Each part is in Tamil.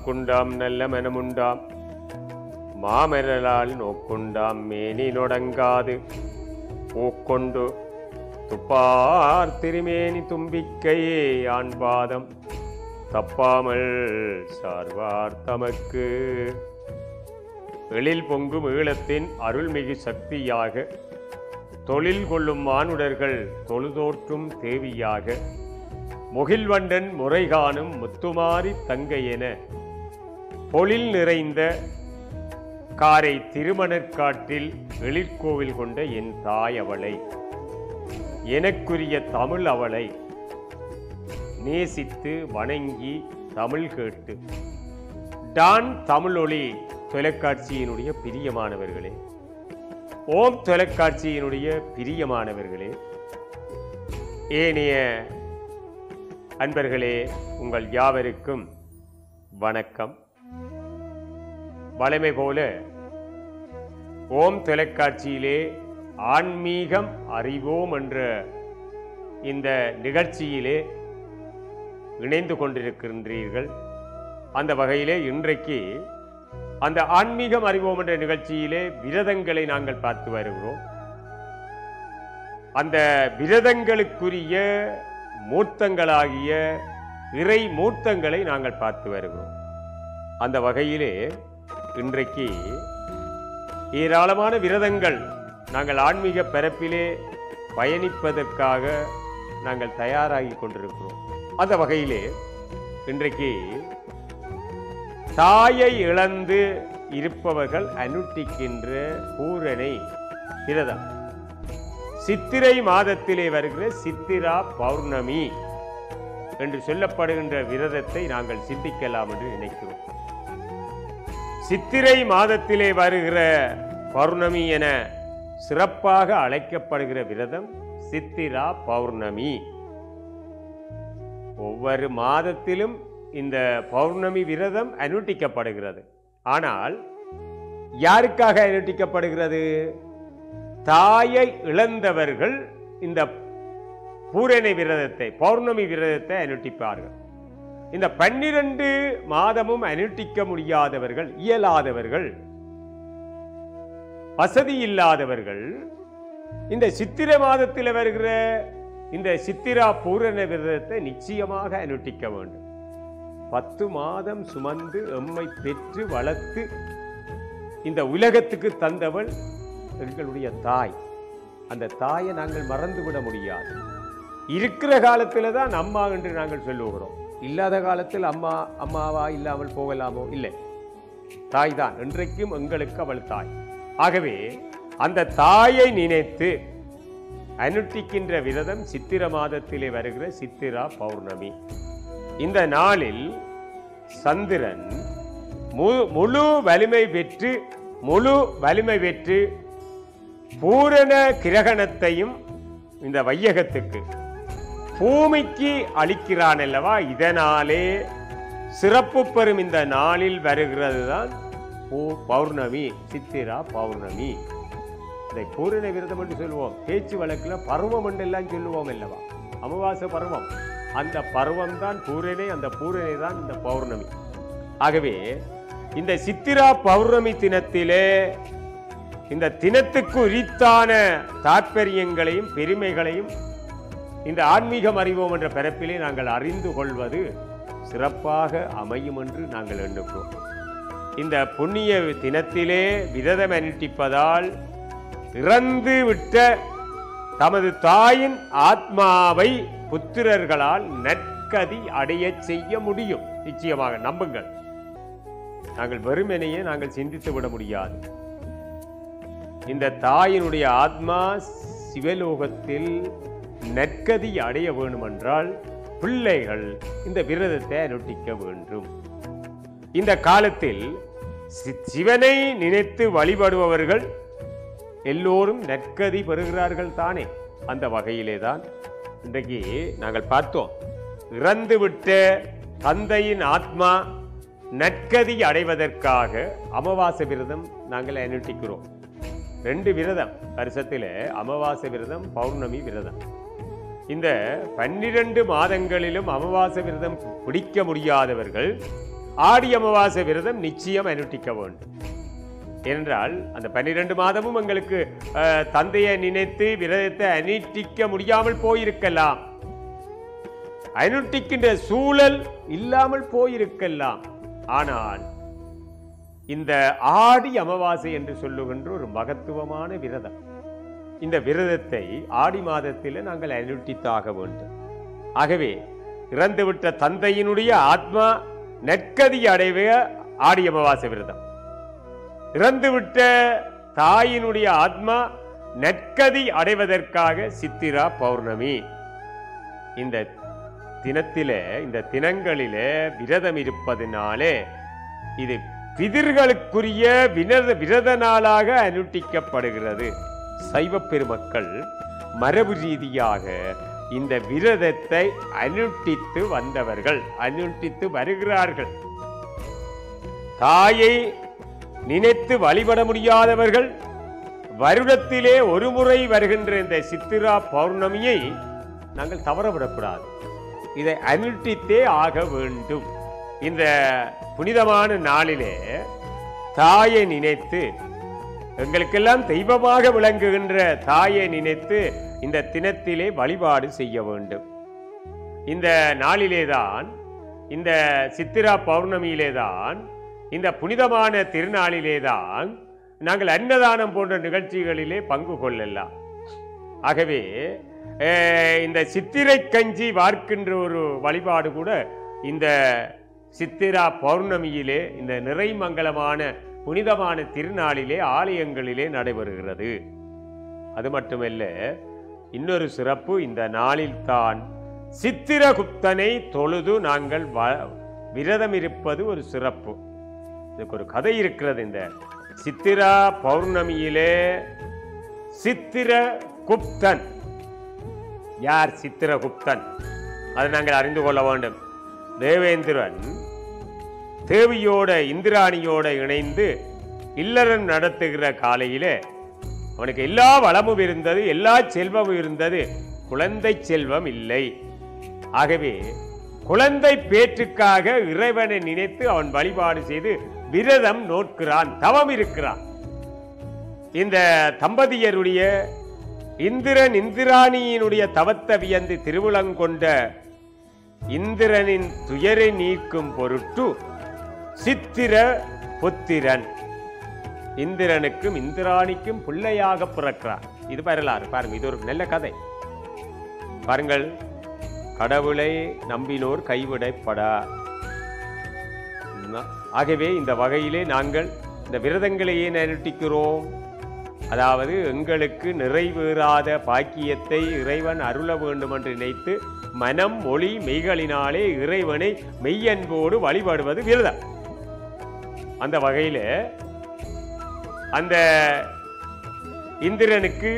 வாக்குண்டாம் நல்ல மனமுண்டாம் மாமரலால் நோக்குண்டாம் மேனி நொடங்காது பூக்கொண்டு துப்பார் திருமேனி தும்பிக்கையே ஆண்பாதம் தப்பாமல் சார்வார் தமக்கு எழில் பொங்கும் ஈழத்தின் அருள்மிகு சக்தியாக தொழில் கொள்ளும் மானுடர்கள் தொழுதோற்றும் தேவியாக முகில்வண்டன் முறை காணும் முத்துமாரி தங்கை என பொழில் நிறைந்த காரை திருமணற்காட்டில் எழிற்கோவில் கொண்ட என் தாய் அவளை எனக்குரிய தமிழ் அவளை நேசித்து வணங்கி தமிழ் கேட்டு டான் தமிழொளி தொலைக்காட்சியினுடைய பிரியமானவர்களே ஓம் தொலைக்காட்சியினுடைய பிரியமானவர்களே ஏனைய அன்பர்களே உங்கள் யாவருக்கும் வணக்கம் வளமை போல ஓம் தொலைக்காட்சியிலே ஆன்மீகம் அறிவோம் என்ற இந்த நிகழ்ச்சியிலே இணைந்து கொண்டிருக்கின்றீர்கள் அந்த வகையிலே இன்றைக்கு அந்த ஆன்மீகம் அறிவோம் என்ற நிகழ்ச்சியிலே விரதங்களை நாங்கள் பார்த்து வருகிறோம் அந்த விரதங்களுக்குரிய மூர்த்தங்களாகிய இறை மூர்த்தங்களை நாங்கள் பார்த்து வருகிறோம் அந்த வகையிலே இன்றைக்கு ஏராளமான விரதங்கள் நாங்கள் ஆன்மீக பரப்பிலே பயணிப்பதற்காக நாங்கள் தயாராகி கொண்டிருக்கிறோம் அந்த வகையிலே இன்றைக்கு தாயை இழந்து இருப்பவர்கள் அனுஷ்டிக்கின்ற பூரணை விரதம் சித்திரை மாதத்திலே வருகிற சித்திரா பௌர்ணமி என்று சொல்லப்படுகின்ற விரதத்தை நாங்கள் சிந்திக்கலாம் என்று நினைக்கிறோம் சித்திரை மாதத்திலே வருகிற பௌர்ணமி என சிறப்பாக அழைக்கப்படுகிற விரதம் சித்திரா பௌர்ணமி ஒவ்வொரு மாதத்திலும் இந்த பௌர்ணமி விரதம் அனுஷ்டிக்கப்படுகிறது ஆனால் யாருக்காக அனுஷ்டிக்கப்படுகிறது தாயை இழந்தவர்கள் இந்த பூரணி விரதத்தை பௌர்ணமி விரதத்தை அனுஷ்டிப்பார்கள் இந்த பன்னிரண்டு மாதமும் அனுஷ்டிக்க முடியாதவர்கள் இயலாதவர்கள் வசதி இல்லாதவர்கள் இந்த சித்திரை மாதத்தில் வருகிற இந்த சித்திரா பூரண விரதத்தை நிச்சயமாக அனுஷ்டிக்க வேண்டும் பத்து மாதம் சுமந்து எம்மை பெற்று வளர்த்து இந்த உலகத்துக்கு தந்தவள் எங்களுடைய தாய் அந்த தாயை நாங்கள் மறந்துவிட முடியாது இருக்கிற காலத்தில் தான் அம்மா என்று நாங்கள் சொல்லுகிறோம் இல்லாத காலத்தில் அம்மா அம்மாவா இல்லாமல் போகலாமோ இல்லை தாய் தான் என்றைக்கும் எங்களுக்கு அவள் தாய் ஆகவே அந்த தாயை நினைத்து அனுஷ்டிக்கின்ற விரதம் சித்திர மாதத்திலே வருகிற சித்திரா பௌர்ணமி இந்த நாளில் சந்திரன் மு- முழு வலிமை பெற்று முழு வலிமை பெற்று பூரண கிரகணத்தையும் இந்த வையகத்துக்கு பூமிக்கு அளிக்கிறான் அல்லவா இதனாலே சிறப்பு பெறும் இந்த நாளில் வருகிறது தான் பௌர்ணமி சித்திரா பௌர்ணமி இதை பூரண விரதம் என்று சொல்லுவோம் பேச்சு வழக்கில் பருவம் என்று எல்லாம் சொல்லுவோம் அல்லவா அமாவாசை பருவம் அந்த பருவம் தான் பூரணை அந்த பூரணை தான் இந்த பௌர்ணமி ஆகவே இந்த சித்திரா பௌர்ணமி தினத்திலே இந்த தினத்துக்கு உரித்தான தாற்பயங்களையும் பெருமைகளையும் இந்த ஆன்மீகம் அறிவோம் என்ற பிறப்பிலே நாங்கள் அறிந்து கொள்வது சிறப்பாக அமையும் என்று நாங்கள் எண்ணுகிறோம் இந்த புண்ணிய தினத்திலே விரதம் அனுஷ்டிப்பதால் இறந்து விட்ட தமது தாயின் ஆத்மாவை புத்திரர்களால் நற்கதி அடையச் செய்ய முடியும் நிச்சயமாக நம்புங்கள் நாங்கள் வெறுமனையே நாங்கள் சிந்தித்து விட முடியாது இந்த தாயினுடைய ஆத்மா சிவலோகத்தில் நற்கதி அடைய வேண்டுமென்றால் பிள்ளைகள் இந்த விரதத்தை அனுஷ்டிக்க வேண்டும் இந்த காலத்தில் சி- சிவனை நினைத்து வழிபடுபவர்கள் எல்லோரும் நற்கதி பெறுகிறார்கள் தானே அந்த வகையிலே தான் இன்றைக்கு நாங்கள் பார்த்தோம் இறந்துவிட்ட தந்தையின் ஆத்மா நற்கதி அடைவதற்காக அமாவாசை விரதம் நாங்கள் அனுஷ்டிக்கிறோம் ரெண்டு விரதம் வருஷத்தில் அமாவாசை விரதம் பௌர்ணமி விரதம் இந்த பன்னிரண்டு மாதங்களிலும் அமாவாசை விரதம் பிடிக்க முடியாதவர்கள் ஆடி அமாவாசை விரதம் நிச்சயம் அனுஷ்டிக்க வேண்டும் ஏனென்றால் அந்த பன்னிரண்டு மாதமும் எங்களுக்கு அஹ், தந்தையை நினைத்து விரதத்தை அனுஷ்டிக்க முடியாமல் போயிருக்கலாம் அனுஷ்டிக்கின்ற சூழல் இல்லாமல் போயிருக்கலாம் ஆனால் இந்த ஆடி அமாவாசை என்று சொல்லுகின்ற ஒரு மகத்துவமான விரதம் இந்த விரதத்தை ஆடி மாதத்தில் நாங்கள் அனுஷ்டித்தாக வேண்டும் ஆகவே இறந்துவிட்ட தந்தையினுடைய ஆத்மா நற்கதி அடைவே ஆடி அமாவாசை விரதம் இறந்துவிட்ட தாயினுடைய ஆத்மா நற்கதி அடைவதற்காக சித்திரா பௌர்ணமி இந்த தினத்திலே இந்த தினங்களிலே விரதம் இருப்பதினாலே இது பிதிர்களுக்குரிய விரத விரத நாளாக அனுஷ்டிக்கப்படுகிறது சைவ பெருமக்கள் மரபு ரீதியாக இந்த விரதத்தை அனுஷ்டித்து வந்தவர்கள் அனுஷ்டித்து வருகிறார்கள் தாயை நினைத்து வழிபட முடியாதவர்கள் வருடத்திலே ஒரு முறை வருகின்ற இந்த சித்திரா பௌர்ணமியை நாங்கள் தவறவிடக்கூடாது இதை அனுஷ்டித்தே ஆக வேண்டும் இந்த புனிதமான நாளிலே தாயை நினைத்து எங்களுக்கெல்லாம் தெய்வமாக விளங்குகின்ற தாயை நினைத்து இந்த தினத்திலே வழிபாடு செய்ய வேண்டும் இந்த நாளிலேதான் இந்த சித்திரா பௌர்ணமியிலேதான் இந்த புனிதமான திருநாளிலேதான் நாங்கள் அன்னதானம் போன்ற நிகழ்ச்சிகளிலே பங்கு கொள்ளலாம் ஆகவே அஹ், இந்த சித்திரை கஞ்சி வார்க்கின்ற ஒரு வழிபாடு கூட இந்த சித்திரா பௌர்ணமியிலே இந்த நிறைமங்கலமான புனிதமான திருநாளிலே ஆலயங்களிலே நடைபெறுகிறது அது மட்டுமல்ல இன்னொரு சிறப்பு இந்த நாளில்தான் சித்திரகுப்தனை தொழுது நாங்கள் வ- விரதம் இருப்பது ஒரு சிறப்பு இதுக்கு ஒரு கதை இருக்கிறது இந்த சித்திரா பௌர்ணமியிலே சித்திரகுப்தன் யார் சித்திரகுப்தன் அதை நாங்கள் அறிந்து கொள்ள வேண்டும் தேவேந்திரன் தேவியோட இந்திராணியோட இணைந்து இல்லறம் நடத்துகிற காலையிலே அவனுக்கு எல்லா வளமும் இருந்தது எல்லா செல்வமும் இருந்தது குழந்தை செல்வம் இல்லை ஆகவே குழந்தை பேற்றுக்காக இறைவனை நினைத்து அவன் வழிபாடு செய்து விரதம் நோட்கிறான் தவம் இருக்கிறான் இந்த தம்பதியருடைய இந்திரன் இந்திராணியினுடைய தவத்தை வியந்து திருவுளங்கொண்ட இந்திரனின் துயரை நீக்கும் பொருட்டு சித்திர புத்திரன் இந்திரனுக்கும் இந்திராணிக்கும் பிள்ளையாக பிறக்கிறார் இது வரலாறு பாருங்க இது ஒரு நல்ல கதை பாருங்கள் கடவுளை நம்பினோர் கைவிடப்படா ந- ஆகவே இந்த வகையிலே நாங்கள் இந்த விரதங்களை ஏன் அனுஷ்டிக்கிறோம் அதாவது எங்களுக்கு நிறைவேறாத பாக்கியத்தை இறைவன் அருள வேண்டும் என்று நினைத்து மனம் மொழி மெய்களினாலே இறைவனை மெய்யன்போடு வழிபடுவது விரதம் அந்த வகையில அந்த இந்திரனுக்கு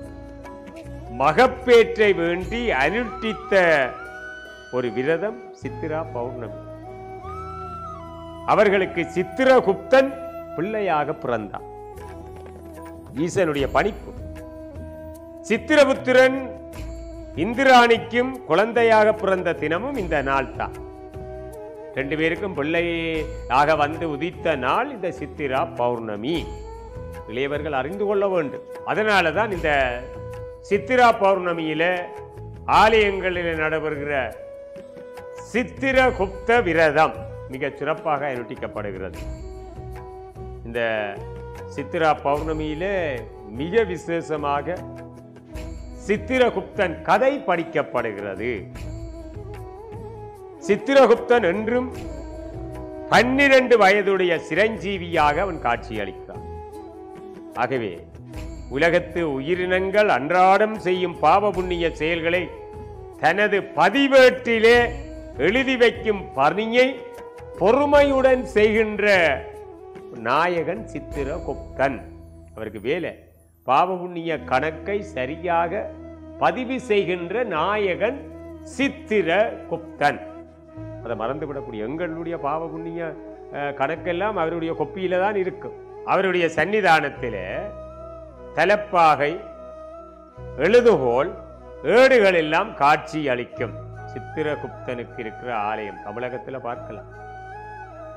மகப்பேற்றை வேண்டி அனுஷ்டித்த ஒரு விரதம் சித்திரா பௌர்ணமி அவர்களுக்கு சித்திரகுப்தன் பிள்ளையாக பிறந்தான் ஈசனுடைய பணிப்பு சித்திரபுத்திரன் இந்திராணிக்கும் குழந்தையாக பிறந்த தினமும் இந்த நாள் தான் ரெண்டு பேருக்கும் பிள்ளையாக வந்து உதித்த நாள் இந்த சித்திரா பௌர்ணமி இளையவர்கள் அறிந்து கொள்ள வேண்டும் அதனால தான் இந்த சித்திரா பௌர்ணமியில ஆலயங்களில் நடைபெறுகிற சித்திரகுப்த விரதம் மிக சிறப்பாக அனுஷ்டிக்கப்படுகிறது இந்த சித்திரா பௌர்ணமியிலே மிக விசேஷமாக சித்திரகுப்தன் கதை படிக்கப்படுகிறது சித்திரகுப்தன் என்றும் பன்னிரண்டு வயதுடைய சிரஞ்சீவியாக அவன் காட்சியளிக்கிறான் ஆகவே உலகத்து உயிரினங்கள் அன்றாடம் செய்யும் பாவ புண்ணிய செயல்களை தனது பதிவேட்டிலே எழுதி வைக்கும் பணியை பொறுமையுடன் செய்கின்ற நாயகன் சித்திரகுப்தன் அவருக்கு வேலை பாவ புண்ணிய கணக்கை சரியாக பதிவு செய்கின்ற நாயகன் சித்திரகுப்தன் அதை மறந்துவிடக்கூடிய எங்களுடைய பாவ புண்ணிய அஹ், கணக்கெல்லாம் அவருடைய கொப்பியில தான் இருக்கும் அவருடைய சன்னிதானத்திலே தலப்பாகை எழுதுகோல் ஏடுகள் எல்லாம் காட்சி அளிக்கும் சித்திரகுப்தனுக்கு இருக்கிற ஆலயம் தமிழகத்தில் பார்க்கலாம்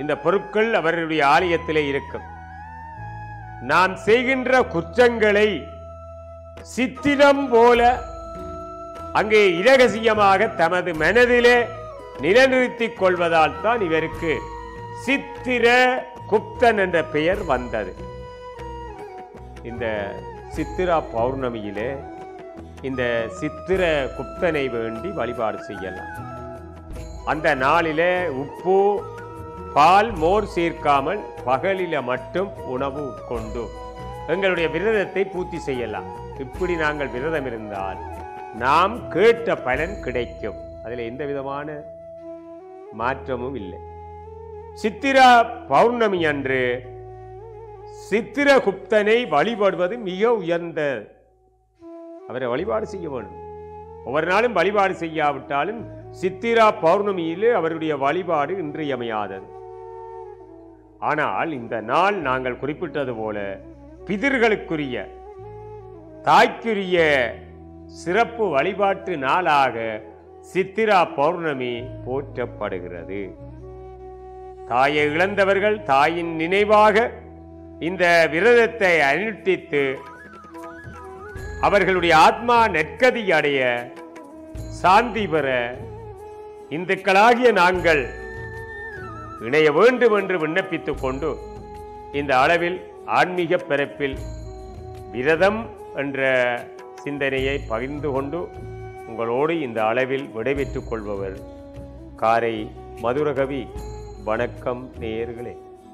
இந்த பொருட்கள் அவர்களுடைய ஆலயத்திலே இருக்கும் நாம் செய்கின்ற குற்றங்களை சித்திரம் போல அங்கே இரகசியமாக தமது மனதிலே நிலைநிறுத்திக் கொள்வதால் தான் இவருக்கு சித்திர குப்தன் என்ற பெயர் வந்தது இந்த சித்திரா பௌர்ணமியிலே இந்த சித்திர குப்தனை வேண்டி வழிபாடு செய்யலாம் அந்த நாளிலே உப்பு பால் மோர் சேர்க்காமல் பகலில மட்டும் உணவு உட்கொண்டு எங்களுடைய விரதத்தை பூர்த்தி செய்யலாம் இப்படி நாங்கள் விரதம் இருந்தால் நாம் கேட்ட பலன் கிடைக்கும் அதில் எந்த விதமான மாற்றமும் இல்லை சித்திரா பௌர்ணமி அன்று சித்திரகுப்தனை வழிபடுவது மிக உயர்ந்த அவரை வழிபாடு செய்ய வேண்டும் ஒவ்வொரு நாளும் வழிபாடு செய்யாவிட்டாலும் சித்திரா பௌர்ணமியிலே அவருடைய வழிபாடு இன்றியமையாதது ஆனால் இந்த நாள் நாங்கள் குறிப்பிட்டது போல பிதிர்களுக்குரிய தாய்க்குரிய சிறப்பு வழிபாட்டு நாளாக சித்திரா பௌர்ணமி போற்றப்படுகிறது தாயை இழந்தவர்கள் தாயின் நினைவாக இந்த விரதத்தை அனுஷ்டித்து அவர்களுடைய ஆத்மா நெற்கதி அடைய சாந்தி பெற இந்துக்களாகிய நாங்கள் இணைய வேண்டும் என்று விண்ணப்பித்துக் கொண்டு இந்த அளவில் ஆன்மீக பிறப்பில் விரதம் என்ற சிந்தனையை பகிர்ந்து கொண்டு உங்களோடு இந்த அளவில் விடைபெற்றுக் கொள்பவர் காரை மதுரகவி வணக்கம் நேயர்களே